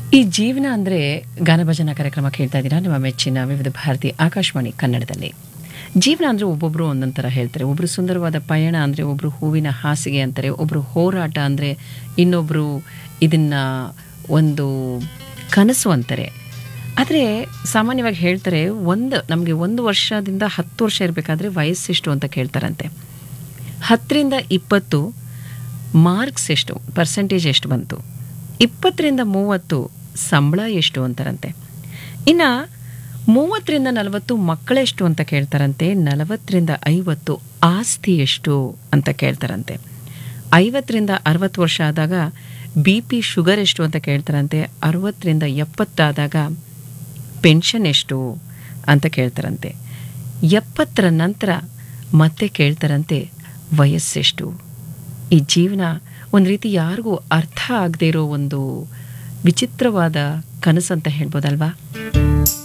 ಈ ಜೀವನ ಅಂದರೆ ಗಾನಭಜನಾ ಕಾರ್ಯಕ್ರಮ ಕೇಳ್ತಾ ಇದ್ದೀರಾ ನಿಮ್ಮ ಮೆಚ್ಚಿನ ವಿವಿಧ ಭಾರತಿ ಆಕಾಶವಾಣಿ ಕನ್ನಡದಲ್ಲಿ ಜೀವನ ಅಂದರೆ ಒಬ್ಬೊಬ್ಬರು ಒಂದೊಂದು ಥರ ಹೇಳ್ತಾರೆ ಒಬ್ಬರು ಸುಂದರವಾದ ಪಯಣ ಅಂದರೆ ಒಬ್ಬರು ಹೂವಿನ ಹಾಸಿಗೆ ಅಂತಾರೆ ಒಬ್ಬರು ಹೋರಾಟ ಅಂದರೆ ಇನ್ನೊಬ್ಬರು ಇದನ್ನು ಒಂದು ಕನಸು ಅಂತಾರೆ ಆದರೆ ಸಾಮಾನ್ಯವಾಗಿ ಹೇಳ್ತಾರೆ ಒಂದು ನಮಗೆ ಒಂದು ವರ್ಷದಿಂದ ಹತ್ತು ವರ್ಷ ಇರಬೇಕಾದ್ರೆ ವಯಸ್ಸೆಷ್ಟು ಅಂತ ಕೇಳ್ತಾರಂತೆ ಹತ್ತರಿಂದ ಇಪ್ಪತ್ತು ಮಾರ್ಕ್ಸ್ ಎಷ್ಟು ಪರ್ಸೆಂಟೇಜ್ ಎಷ್ಟು ಬಂತು ಇಪ್ಪತ್ತರಿಂದ ಮೂವತ್ತು ಸಂಬಳ ಎಷ್ಟು ಅಂತಾರಂತೆ ಇನ್ನು ಮೂವತ್ತರಿಂದ ನಲವತ್ತು ಮಕ್ಕಳೆಷ್ಟು ಅಂತ ಕೇಳ್ತಾರಂತೆ ನಲವತ್ತರಿಂದ ಐವತ್ತು ಆಸ್ತಿ ಎಷ್ಟು ಅಂತ ಕೇಳ್ತಾರಂತೆ ಐವತ್ತರಿಂದ ಅರವತ್ತು ವರ್ಷ ಆದಾಗ ಬಿ ಪಿ ಶುಗರ್ ಎಷ್ಟು ಅಂತ ಕೇಳ್ತಾರಂತೆ ಅರವತ್ತರಿಂದ ಎಪ್ಪತ್ತಾದಾಗ ಪೆನ್ಷನ್ ಎಷ್ಟು ಅಂತ ಕೇಳ್ತಾರಂತೆ ಎಪ್ಪತ್ತರ ನಂತರ ಮತ್ತೆ ಕೇಳ್ತಾರಂತೆ ವಯಸ್ಸೆಷ್ಟು ಈ ಜೀವನ ಒಂದು ರೀತಿ ಯಾರಿಗೂ ಅರ್ಥ ಆಗದೆ ಇರೋ ಒಂದು ವಿಚಿತ್ರವಾದ ಕನಸಂತ ಹೇಳ್ಬೋದಲ್ವಾ